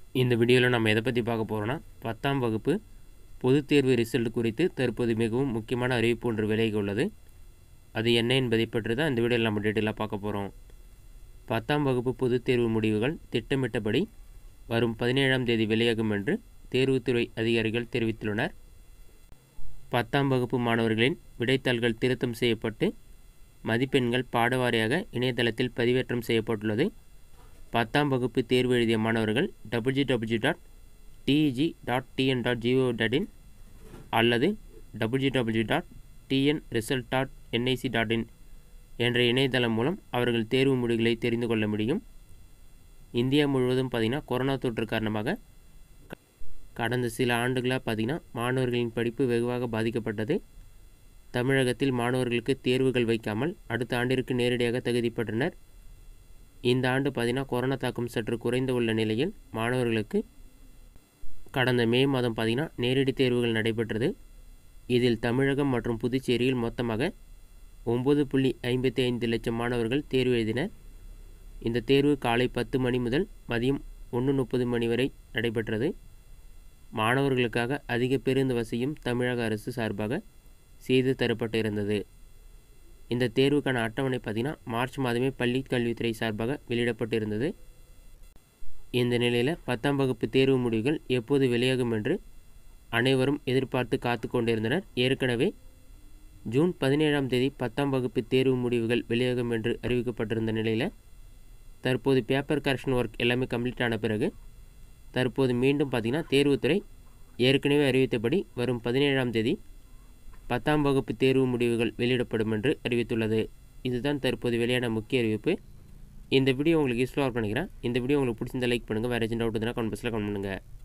இந்த வீடியோவில் நம்ம எதை பற்றி பார்க்க போகிறோன்னா பத்தாம் வகுப்பு பொதுத் தேர்வு ரிசல்ட் குறித்து தற்போது மிகவும் முக்கியமான அறிவிப்பு ஒன்று விலகி உள்ளது அது என்ன என்பதை பற்றி தான் இந்த வீடியோவில் நம்ம டீட்டெயிலாக பார்க்க போகிறோம் பத்தாம் வகுப்பு பொதுத் தேர்வு முடிவுகள் திட்டமிட்டபடி வரும் பதினேழாம் தேதி வெளியாகும் என்று தேர்வுத்துறை அதிகாரிகள் தெரிவித்துள்ளனர் பத்தாம் வகுப்பு மாணவர்களின் விடைத்தாள்கள் திருத்தம் செய்யப்பட்டு மதிப்பெண்கள் பாடவாரியாக இணையதளத்தில் பதிவேற்றம் செய்யப்பட்டுள்ளது பத்தாம் வகுப்பு தேர்வு எழுதிய மாணவர்கள் W W dot DEG dot TN dot GO dot in அல்லது W W dot TN result dot NIC dot in என்ற இணையதளம் மூலம் அவர்கள் தேர்வு முடிவுகளை தெரிந்து கொள்ள முடியும் இந்தியா முழுவதும் பார்த்திங்கன்னா கொரோனா தொற்று காரணமாக க- கடந்த சில ஆண்டுகளாக பார்த்திங்கன்னா மாணவர்களின் படிப்பு வெகுவாக பாதிக்கப்பட்டது தமிழகத்தில் மாணவர்களுக்கு தேர்வுகள் வைக்காமல் அடுத்த ஆண்டிற்கு நேரடியாக தகுதி பெற்றனர் இந்த ஆண்டு பார்த்திங்கன்னா கொரோனா தாக்கம் சற்று குறைந்து உள்ள நிலையில் மாணவர்களுக்கு கடந்த மே மாதம் பார்த்திங்கன்னா நேரடி தேர்வுகள் நடைபெற்றது இதில் தமிழகம் மற்றும் புதுச்சேரியில் மொத்தமாக ஒம்பது புள்ளி ஐம்பத்தி ஐந்து லட்சம் மாணவர்கள் தேர்வு எழுதினர் இந்த தேர்வு காலை பத்து மணி முதல் மதியம் ஒன்று முப்பது மணி வரை நடைபெற்றது மாணவர்களுக்காக அதிக பேருந்து வசதியும் தமிழக அரசு சார்பாக செய்து தரப்பட்டு இருந்தது இந்த தேர்வுக்கான அட்டவணை பார்த்திங்கன்னா மார்ச் மாதமே பள்ளி கல்வித்துறை சார்பாக வெளியிடப்பட்டு இருந்தது இந்த நிலையில் பத்தாம் வகுப்பு தேர்வு முடிவுகள் எப்போது வெளியாகும் என்று அனைவரும் எதிர்பார்த்து காத்து கொண்டிருந்தனர் ஏற்கனவே ஜூன் பதினேழாம் தேதி பத்தாம் வகுப்பு தேர்வு முடிவுகள் வெளியாகும் என்று அறிவிக்கப்பட்டிருந்த நிலையில் தற்போது பேப்பர் கரெக்ஷன் ஒர்க் எல்லாமே கம்ப்ளீட் ஆன பிறகு தற்போது மீண்டும் பார்த்திங்கன்னா தேர்வுத்துறை ஏற்கனவே அறிவித்தபடி வரும் பதினேழாம் தேதி பத்தாம் வகுப்பு தேர்வு முடிவுகள் வெளியிடப்படும் என்று அறிவித்துள்ளது இதுதான் தற்போது வெளியான முக்கிய அறிவிப்பு இந்த வீடியோ உங்களுக்கு யூஸ்ஃபுல்லாக நினைக்கிறேன் இந்த வீடியோ உங்களுக்கு பிடிச்சிருந்தா லைக் பண்ணுங்கள் வேறு ஏதாச்சும் டவுட் இருந்தால் கமெண்ட் பாக்ஸில் கமெண்ட் பண்ணுங்கள்